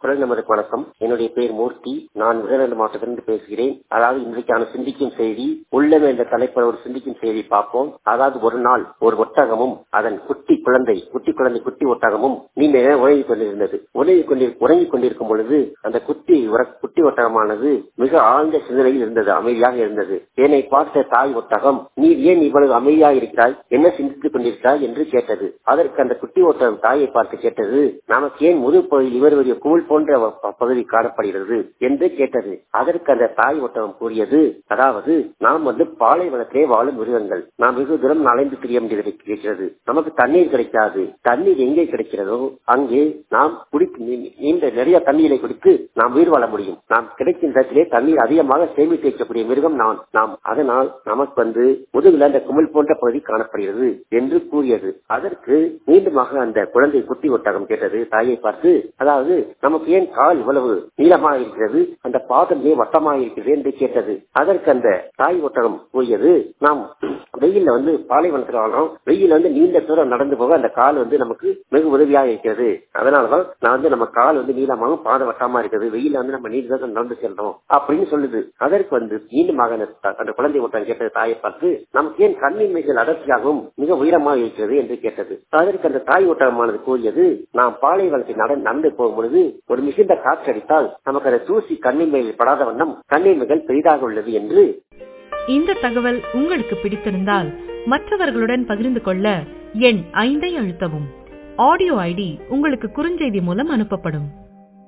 குரல் நமதுக்கு வணக்கம் என்னுடைய பெயர் மூர்த்தி நான் விருதுநகர் மாவட்டத்திலிருந்து பேசுகிறேன் அதாவது இன்றைக்கான சிந்திக்கும் செய்தி உள்ளம் என்ற தலைப்பில் ஒரு சிந்திக்கும் செய்தி பார்ப்போம் அதாவது ஒரு நாள் ஒரு ஒட்டகமும் அதன் குட்டி குழந்தை குட்டி குழந்தை குட்டி ஒட்டகமும் நீண்ட நேரம் உறங்கிக் கொண்டிருந்தது உறங்கிக் கொண்டிரு உறங்கிக் கொண்டிருக்கும் பொழுது அந்த குட்டி உற- குட்டி ஒட்டகமானது மிக ஆழ்ந்த சிந்தனையில் இருந்தது அமைதியாக இருந்தது என்னை பார்த்த தாய் ஒட்டகம் நீ ஏன் இவ்வளவு அமைதியாக இருக்கிறாய் என்ன சிந்தித்துக் கொண்டிருக்கிறாய் என்று கேட்டது அதற்கு அந்த குட்டி ஒட்டகம் தாயை பார்த்து கேட்டது நமக்கு ஏன் முதுகு பகுதியில் இவர் ஒரு குமிழ் போன்ற ப- பகுதி காணப்படுகிறது என்று கேட்டது அதற்கு அந்த தாய் ஒட்டகம் கூறியது அதாவது நாம் வந்து பாலைவனத்திலே வாழும் மிருகங்கள் நாம் வெகு தூரம் அலைந்து திரிய வேண்டியது இருக்கிறது நமக்கு தண்ணீர் கிடைக்காது தண்ணீர் எங்கே கிடைக்கிறதோ அங்கே நாம் குடி நீ- நீண்ட நிறைய தண்ணீரை குடித்து நாம் உயிர் வாழ முடியும் நாம் கிடைக்கின்ற இடத்திலே தண்ணீர் அதிகமாக சேமித்து வைக்கக்கூடிய மிருகம் நான் நாம் அதனால் நமக்கு வந்து முதுகுல அந்த குமிழ் போன்ற பகுதி காணப்படுகிறது என்று கூறியது அதற்கு மீண்டுமாக அந்த குழந்தை குட்டி ஒட்டகம் கேட்டது தாயை பார்த்து அதாவது நமக்கு ஏன் கால் இவ்வளவு நீளமாக இருக்கிறது அந்த பாதம் ஏன் வட்டமாக இருக்கிறது என்று கேட்டது அதற்கு அந்த தாய் ஒட்டகம் கூறியது நாம் வெயில்ல வந்து பாலைவனத்தில் வாழ்றோம் வெயில் வந்து நீண்ட தூரம் நடந்து போக அந்த கால் வந்து நமக்கு மிக உதவியாக இருக்கிறது அதனாலதான் நான் வந்து நம்ம கால் வந்து நீளமாகவும் பாத வட்டமா இருக்குது வெயில வந்து நம்ம நீண்ட தூரம் நடந்து செல்றோம் அப்படின்னு சொல்லுது அதற்கு வந்து மீண்டுமாக அந்த த- அந்த குழந்தை ஒருத்தன் கேட்டது தாயை பார்த்து நமக்கு ஏன் கண்ணின் மிக அடர்த்தியாகவும் மிக உயரமாக இருக்கிறது என்று கேட்டது அதற்கு அந்த தாய் ஒட்டகமானது கூறியது நாம் பாலைவனத்தில் நட நடந்து போகும் பொழுது ஒரு மிகுந்த காற்றடித்தால் நமக்கு அந்த தூசி கண்ணின் மேல் படாத வண்ணம் கண்ணின் மிகள் பெரிதாக உள்ளது என்று இந்த தகவல் உங்களுக்கு பிடித்திருந்தால் மற்றவர்களுடன் பகிர்ந்து கொள்ள எண் ஐந்தை அழுத்தவும் ஆடியோ ஐடி உங்களுக்கு குறுஞ்செய்தி மூலம் அனுப்பப்படும்